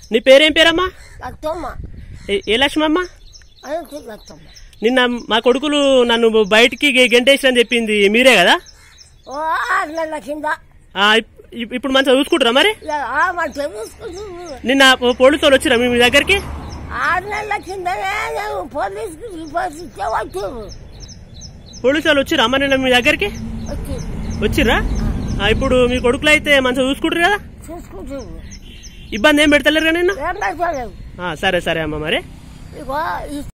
నీ పేరేం పేరమ్మా లక్తమ్మ ఏ- ఏ లక్ష్మమ్మ అని లక్తమ్మ నిన్న మా కొడుకులు నన్ను బయటికి గెంటేసిరని చెప్పింది మీరే కదా ఓ ఆరు నెలల కింద ఆ, ఇప్- ఇప్- ఇప్పుడు మంచిగా చూసుకుంటారా మరి మంచిగా చూసుకుంటున్నారు నిన్న పో- పోలీసు వాళ్ళు వచ్చిరా మీ మీ దగ్గరికి ఆరు నెలల కిందనే నేను పోలీసుకి రిపోర్ట్ ఇస్తే వచ్చారు పోలీసు వాళ్ళు వచ్చిరా అమ్మ నిన్న మీ దగ్గరికి వచ్చి వచ్చిర్రా ఆ, ఇప్పుడు మీ కొడుకులు అయితే మంచిగా చూసుకుంటారు కదా చూసుకుంటారు ఇబ్బంది ఏం పెడతలేరు కదా నిన్న ఏం పెట్టలేదు ఆ, సరే సరే అమ్మ మరి ఇగో ఈ